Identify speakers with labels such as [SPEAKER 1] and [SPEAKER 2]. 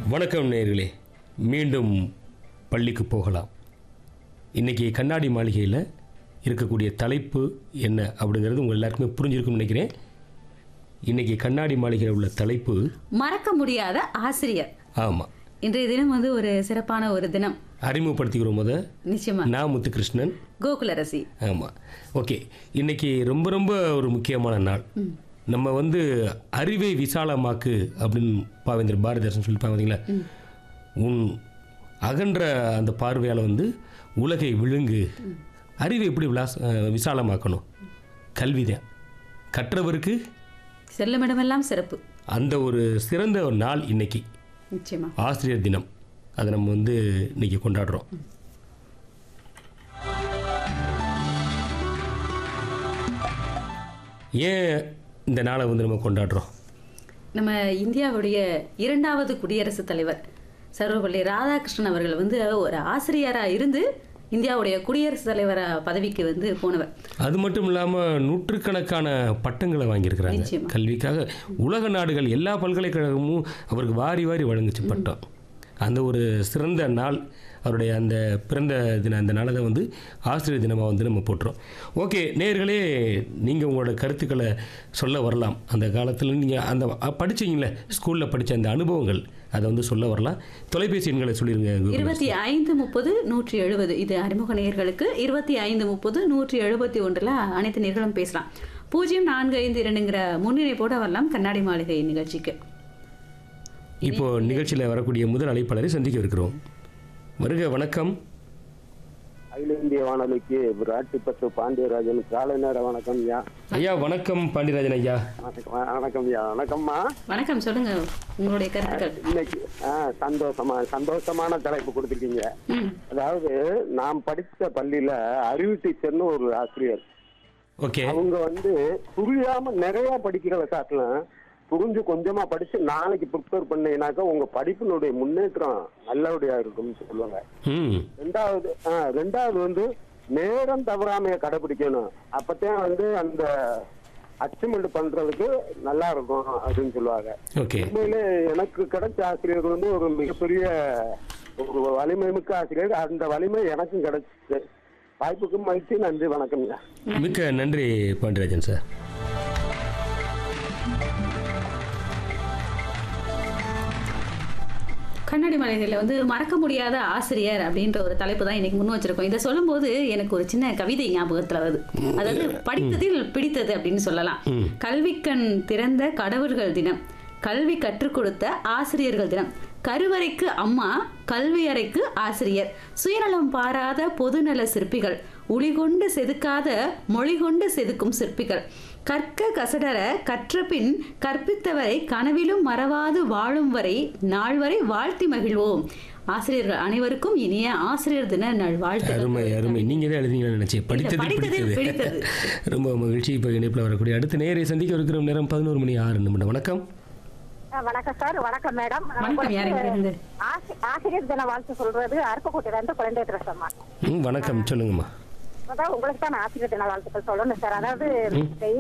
[SPEAKER 1] வணக்கம் நேயர்களே மீண்டும் பள்ளிக்கு போகலாம் இன்றைக்கி கண்ணாடி மாளிகையில் இருக்கக்கூடிய தலைப்பு என்ன அப்படிங்கிறது உங்கள் எல்லாருக்குமே புரிஞ்சிருக்கும்னு நினைக்கிறேன் இன்றைக்கி கண்ணாடி மாளிகையில் உள்ள தலைப்பு
[SPEAKER 2] மறக்க முடியாத ஆசிரியர்
[SPEAKER 1] ஆமாம்
[SPEAKER 2] இன்றைய தினம் வந்து ஒரு சிறப்பான ஒரு தினம்
[SPEAKER 1] அறிமுகப்படுத்திக்கிறோம் முத
[SPEAKER 2] நிச்சயமா
[SPEAKER 1] நான் முத்துகிருஷ்ணன்
[SPEAKER 2] கோகுலரசி
[SPEAKER 1] ஆமாம் ஓகே இன்னைக்கு ரொம்ப ரொம்ப ஒரு முக்கியமான நாள் நம்ம வந்து அறிவை விசாலமாக்கு அப்படின்னு பாவேந்தர் பாரதிதாசன் சொல்லி பார்த்தீங்களா உன் அகன்ற அந்த பார்வையால் வந்து உலகை விழுங்கு அறிவை எப்படி விலாச அஹ், விசாலமாக்கணும் கல்விதான் கற்றவருக்கு
[SPEAKER 2] செல்லுமிடமெல்லாம் சிறப்பு
[SPEAKER 1] அந்த ஒரு சிறந்த ஒரு நாள் இன்னைக்கு
[SPEAKER 2] நிச்சயமா
[SPEAKER 1] ஆசிரியர் தினம் அதை நம்ம வந்து இன்னைக்கு கொண்டாடுறோம் ஏன் இந்த நாளை வந்து நம்ம கொண்டாடுறோம்
[SPEAKER 2] நம்ம இந்தியாவுடைய இரண்டாவது குடியரசுத் தலைவர் சர்வபள்ளி ராதாகிருஷ்ணன் அவர்கள் வந்து ஒரு ஆசிரியராக இருந்து இந்தியாவுடைய குடியரசுத் தலைவர் பதவிக்கு வந்து போனவர்
[SPEAKER 1] அது மட்டும் இல்லாமல் நூற்றுக்கணக்கான பட்டங்களை வாங்கியிருக்கிறாங்க
[SPEAKER 2] நிச்சயமா.
[SPEAKER 1] கல்விக்காக உலக நாடுகள் எல்லா பல்கலைக்கழகமும் அவருக்கு வாரி வாரி வழங்குச்சு பட்டம் அந்த ஒரு சிறந்த நாள் அவருடைய அந்த பிறந்த தின அந்த நாளை வந்து ஆசிரியர் தினமாக வந்து நம்ம போட்டுறோம் ஓகே நேர்களே நீங்கள் உங்களோட கருத்துக்களை சொல்ல வரலாம் அந்த காலத்தில் நீங்கள் அந்த அ, படிச்சீங்களே ஸ்கூலில் படித்த அந்த அனுபவங்கள் அதை வந்து சொல்ல வரலாம் தொலைபேசி எண்களை சொல்லிடுங்க கூகுள்.
[SPEAKER 2] இருபத்தி ஐந்து முப்பது நூற்றி எழுபது இது அறிமுக நேயர்களுக்கு இருபத்தி ஐந்து முப்பது நூற்றி எழுபத்தி ஒன்றில் அனைத்து நேர்களும் பேசலாம் பூஜ்ஜியம் நான்கு ஐந்து இரண்டுங்கிற முன்னிணைப்போட வரலாம் கண்ணாடி மாளிகை நிகழ்ச்சிக்கு
[SPEAKER 1] இப்போ நிகழ்ச்சியில் வரக்கூடிய முதல் அழைப்பாளரை சந்திக்க இருக்கிறோம் வருக வணக்கம்
[SPEAKER 3] அகில இந்திய வானொலிக்கு ராட்டிப்பட்டு பாண்டியராஜன் காலை நேர வணக்கம் ஐயா
[SPEAKER 1] ஐயா வணக்கம் பாண்டியராஜன் ஐயா
[SPEAKER 3] வணக்கம் வணக்கம் ஐயா வணக்கம்மா
[SPEAKER 2] வணக்கம் சொல்லுங்க உங்களுடைய கருத்துக்கள்
[SPEAKER 3] இன்னைக்கு ஆ, சந்தோஷமா சந்தோஷமான தலைப்பு கொடுத்துருக்கீங்க
[SPEAKER 2] ம்
[SPEAKER 3] அதாவது நாம் படித்த பள்ளியில அறிவு டீச்சர்னு ஒரு ஆசிரியர்
[SPEAKER 1] ஓகே
[SPEAKER 3] அவங்க வந்து புரியாம நிறைய படிக்கிறத காட்டிலும் புரிஞ்சு கொஞ்சமா படிச்சு நாளைக்கு ப்ரிப்பேர் பண்ணீங்கன்னாக்கா உங்க படிப்பினுடைய முன்னேற்றம் நல்லபடியா இருக்கும்னு சொல்லுவாங்க
[SPEAKER 1] ம்
[SPEAKER 3] ரெண்டாவது ஆ, ரெண்டாவது வந்து நேரம் தவறாமைய கடைபிடிக்கணும் அப்பதான் வந்து அந்த அச்சீவ்மெண்ட் பண்றதுக்கு நல்லா இருக்கும் அப்படின்னு சொல்லுவாங்க
[SPEAKER 1] ஓகே
[SPEAKER 3] உண்மையிலே எனக்கு கிடைச்ச ஆசிரியர் வந்து ஒரு மிகப்பெரிய ஒரு வலிமை மிக்க ஆசிரியர் அந்த வலிமை எனக்கும் கிடைச்சிச்சு வாய்ப்புக்கு மகிழ்ச்சி நன்றி வணக்கம்ங்க
[SPEAKER 1] மிக்க நன்றி பாண்டியராஜன் சார்
[SPEAKER 2] கண்ணாடி மலைகளில் வந்து மறக்க முடியாத ஆசிரியர் அப்படின்ற ஒரு தலைப்பு தான் இன்னைக்கு முன் வச்சிருக்கோம் இதை சொல்லும்போது எனக்கு ஒரு சின்ன கவிதை ஞாபகத்தில் வருது அதாவது படித்ததில் பிடித்தது அப்படின்னு சொல்லலாம் கல்விக்கண் திறந்த கடவுள்கள் தினம் கல்வி கற்றுக் கொடுத்த ஆசிரியர்கள் தினம் கருவறைக்கு அம்மா கல்வி அறைக்கு ஆசிரியர் சுயநலம் பாராத பொதுநல சிற்பிகள் ஒளிகொண்டு செதுக்காத மொழி கொண்டு செதுக்கும் சிற்பிகள் கற்க கசடர கற்றபின் கற்பித்தவரை கனவிலும் மறவாது வாழும் வரை நாள் வரை வாழ்த்தி மகிழ்வோம் ஆசிரியர்கள் அனைவருக்கும் இனிய ஆசிரியர் தின நல்வாழ்த்து
[SPEAKER 1] அருமை அருமை நீங்கள் தான் எழுதிங்கன்னு நினச்சேன் படித்தது
[SPEAKER 2] படித்ததில்
[SPEAKER 1] பிடித்தது
[SPEAKER 2] பிடித்தது.
[SPEAKER 1] ரொம்ப மகிழ்ச்சி இப்போ இணைப்பில் வரக்கூடிய அடுத்த நேரை சந்திக்க இருக்கிற நேரம் பதினோரு மணி ஆறு நிமிடம் வணக்கம்
[SPEAKER 4] ஆ, வணக்கம் சார் வணக்கம் மேடம்
[SPEAKER 2] வணக்கம் யார் எங்க இருந்து
[SPEAKER 4] ஆசி- ஆசிரியர் தின வாழ்த்து சொல்றது அருப்புக்கோட்டையில இருந்து குழந்தை பேசுறேம்மா
[SPEAKER 1] ம் வணக்கம் சொல்லுங்கம்மா
[SPEAKER 4] அதான் உங்களுக்கு தான் நான் ஆசிரியர் தின வாழ்த்துக்கள் சொல்லணும் சார் அதாவது